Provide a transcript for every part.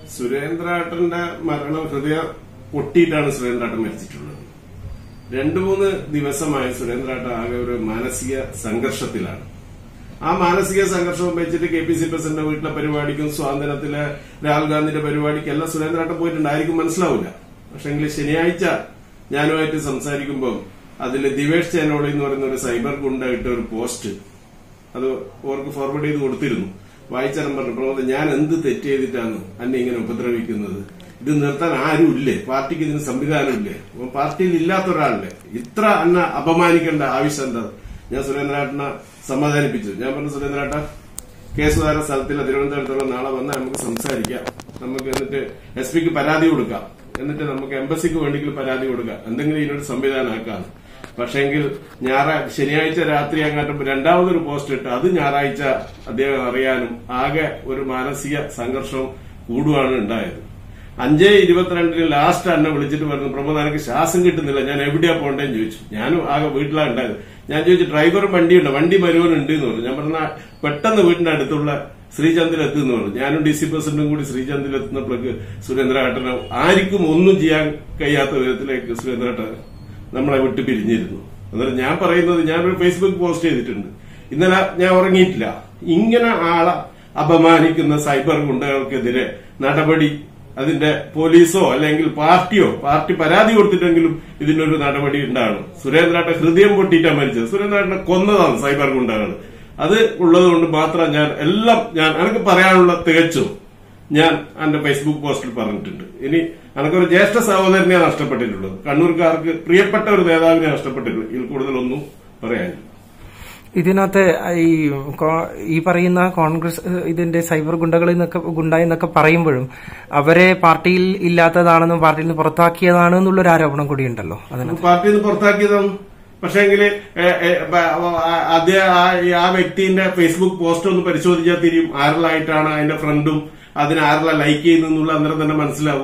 സുരേന്ദ്രേട്ടന്റെ മരണം ഹൃദയ പൊട്ടിയിട്ടാണ് സുരേന്ദ്രേട്ടൻ മരിച്ചിട്ടുള്ളത് രണ്ടു മൂന്ന് ദിവസമായി സുരേന്ദ്രേട്ടൻ ആകെ ഒരു മാനസിക സംഘർഷത്തിലാണ് ആ മാനസിക സംഘർഷവും വെച്ചിട്ട് കെ പി സി പ്രസിഡന്റ് വീട്ടിലെ പരിപാടിക്കും സ്വാതന്ത്ര്യത്തിലെ രാഹുൽ ഗാന്ധിന്റെ പരിപാടിക്കും എല്ലാം സുരേന്ദ്രേട്ടൻ പോയിട്ടുണ്ടായിരിക്കും മനസ്സിലാവില്ല പക്ഷെങ്കിൽ ശനിയാഴ്ച ഞാനുമായിട്ട് സംസാരിക്കുമ്പോൾ അതിൽ ദിവേഷ് ചേനോളി എന്ന് പറയുന്ന ഒരു സൈബർ ഗുണ്ട ഇട്ട ഒരു പോസ്റ്റ് അത് ഓർക്ക് ഫോർവേഡ് ചെയ്ത് കൊടുത്തിരുന്നു വായിച്ചാലും പറഞ്ഞു പ്രമോദ് ഞാൻ എന്ത് തെറ്റ് ചെയ്തിട്ടാണ് അന്നെ ഇങ്ങനെ ഉപദ്രവിക്കുന്നത് ഇത് നിർത്താൻ ആരും ഇല്ലേ പാർട്ടിക്ക് ഇതിന് സംവിധാനമില്ലേ അപ്പൊ പാർട്ടിയിൽ ഇല്ലാത്ത ഒരാളല്ലേ ഇത്ര അന്ന അപമാനിക്കേണ്ട ആവശ്യം എന്താ ഞാൻ സുരേന്ദ്രേട്ടനെ സമാധാനിപ്പിച്ചു ഞാൻ പറഞ്ഞു സുരേന്ദ്രേട്ട കെ സുധാകരൻ സ്ഥലത്തില്ല തിരുവനന്തപുരത്തുള്ള നാളെ വന്നാൽ നമുക്ക് സംസാരിക്കാം നമുക്ക് എന്നിട്ട് എസ് പിക്ക് പരാതി കൊടുക്കാം എന്നിട്ട് നമുക്ക് എംബസിക്ക് വേണ്ടിയെങ്കിലും പരാതി കൊടുക്കാം എന്തെങ്കിലും ഇതിനൊരു സംവിധാനമാക്കാം പക്ഷെങ്കിൽ ഞായറാഴ്ച ശനിയാഴ്ച രാത്രി അങ്ങോട്ടും രണ്ടാമതൊരു പോസ്റ്റ് ഇട്ട് അത് ഞായറാഴ്ച അദ്ദേഹം അറിയാനും ആകെ ഒരു മാനസിക സംഘർഷം കൂടുകയാണ് ഉണ്ടായത് അഞ്ചേ ഇരുപത്തിരണ്ടിന് ലാസ്റ്റ് എന്നെ വിളിച്ചിട്ട് പറഞ്ഞു പ്രമോദ് എനിക്ക് ശ്വാസം കിട്ടുന്നില്ല ഞാൻ എവിടെയാ പോണ്ടേന്ന് ചോദിച്ചു ഞാനും ആകെ വീട്ടിലാണ് ഉണ്ടായത് ഞാൻ ചോദിച്ചു ഡ്രൈവറും വണ്ടിയുണ്ട് വണ്ടി വരുവാനുണ്ട് എന്ന് പറഞ്ഞു ഞാൻ പറഞ്ഞ പെട്ടെന്ന് വീടിന്റെ അടുത്തുള്ള ശ്രീചന്ദിൽ എത്തുന്നു പറഞ്ഞു ഞാനും ഡി സി പ്രസിഡന്റും കൂടി ശ്രീചന്ദിൽ എത്തുന്നപ്പോഴേക്ക് സുരേന്ദ്രേട്ടനെ ആർക്കും ഒന്നും ചെയ്യാൻ കഴിയാത്ത വിധത്തിലേക്ക് സുരേന്ദ്രേട്ടൻ നമ്മളെ വിട്ട് പിരിഞ്ഞിരുന്നു എന്നിട്ട് ഞാൻ പറയുന്നത് ഞാനൊരു ഫേസ്ബുക്ക് പോസ്റ്റ് ചെയ്തിട്ടുണ്ട് ഇന്നലെ ഞാൻ ഉറങ്ങിയിട്ടില്ല ഇങ്ങനെ ആളെ അപമാനിക്കുന്ന സൈബർ ഗുണ്ടകൾക്കെതിരെ നടപടി അതിന്റെ പോലീസോ അല്ലെങ്കിൽ പാർട്ടിയോ പാർട്ടി പരാതി കൊടുത്തിട്ടെങ്കിലും ഇതിനൊരു നടപടി ഉണ്ടാകണം സുരേന്ദ്രേട്ട ഹൃദയം പൊട്ടിയിട്ടാ മരിച്ചത് സുരേന്ദ്രേട്ടനെ കൊന്നതാണ് സൈബർ ഗുണ്ടകൾ അത് ഉള്ളത് കൊണ്ട് മാത്രം ഞാൻ എല്ലാം ഞാൻ എനിക്ക് പറയാനുള്ള തികച്ചും ഞാൻ എന്റെ ഫേസ്ബുക്ക് പോസ്റ്റിൽ പറഞ്ഞിട്ടുണ്ട് ഇനി എനിക്കൊരു ജ്യേഷ്ഠ സഹോദരനെ നഷ്ടപ്പെട്ടിട്ടുള്ളത് കണ്ണൂർക്കാർക്ക് പ്രിയപ്പെട്ട ഒരു നേതാവിനെ നഷ്ടപ്പെട്ടിട്ടുള്ളത് ഇതിൽ കൂടുതലൊന്നും പറയാനില്ല ഇതിനകത്ത് ഈ കോ- ഈ പറയുന്ന കോൺഗ്രസ് ഏഹ്, ഇതിന്റെ സൈബർ ഗുണ്ടകൾ എന്നൊക്കെ ഗുണ്ട എന്നൊക്കെ പറയുമ്പോഴും അവരെ പാർട്ടിയിൽ ഇല്ലാത്തതാണെന്നും പാർട്ടിയിൽ നിന്ന് പുറത്താക്കിയതാണ് എന്നുള്ളൊരു ആരോപണം കൂടിയുണ്ടല്ലോ അതിന് പാർട്ടിയിൽ നിന്ന് പുറത്താക്കിയതാണ് പക്ഷേങ്കിൽ അദ്ദേഹം ആ വ്യക്തിന്റെ ഫേസ്ബുക്ക് പോസ്റ്റ് ഒന്ന് പരിശോധിച്ചാൽ തിരിയും ആരിലായിട്ടാണ് അതിന്റെ ഫ്രണ്ടും അതിന് ആരില ലൈക്ക് ചെയ്യുന്നുള്ള അന്നേരം തന്നെ മനസ്സിലാവും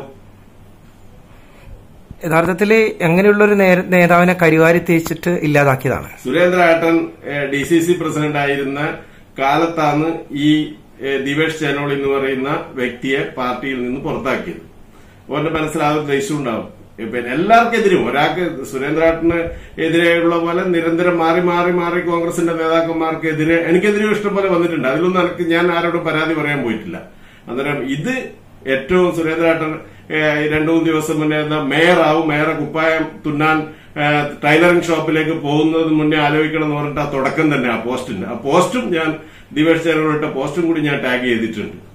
യഥാർത്ഥത്തിൽ എങ്ങനെയുള്ള ഒരു നേതാവിനെ കരിവാരി തേച്ചിട്ട് ഇല്ലാതാക്കിയതാണ് സുരേന്ദ്രേട്ടൻ ഡി സി സി പ്രസിഡന്റ് ആയിരുന്ന കാലത്താണ് ഈ ഏ, ദിവേഷ് ചേനോൾ എന്ന് പറയുന്ന വ്യക്തിയെ പാർട്ടിയിൽ നിന്ന് പുറത്താക്കിയത് ഓന്റെ മനസ്സിലാകുന്ന ദേഷ്യം ഉണ്ടാവും ഏ, പിന്നെ എല്ലാവർക്കെതിരും ഒരാൾക്ക് സുരേന്ദ്രേട്ടന് എതിരെയുള്ള പോലെ നിരന്തരം മാറി മാറി മാറി കോൺഗ്രസിന്റെ നേതാക്കന്മാർക്കെതിരെ എനിക്കെതിരെയും ഇഷ്ടംപോലെ വന്നിട്ടുണ്ട് അതിലൊന്നും എനിക്ക് ഞാൻ ആരോടും പരാതി പറയാൻ പോയിട്ടില്ല അന്നേരം ഇത് ഏറ്റവും സുരേന്ദ്രേട്ടൻ ഏഹ്, രണ്ടു മൂന്ന് ദിവസം മുന്നേ എന്താ മേയറാവും മേയറെ കുപ്പായം തുന്നാൻ ഏഹ്, ടൈലറിംഗ് ഷോപ്പിലേക്ക് പോകുന്നത് മുന്നേ ആലോചിക്കണം എന്ന് പറഞ്ഞിട്ട് ആ തുടക്കം തന്നെ ആ പോസ്റ്റിന് ആ പോസ്റ്റും ഞാൻ ദിവേഷ് ചേരോട്ട് പോസ്റ്റും കൂടി ഞാൻ ടാഗ് ചെയ്തിട്ടുണ്ട്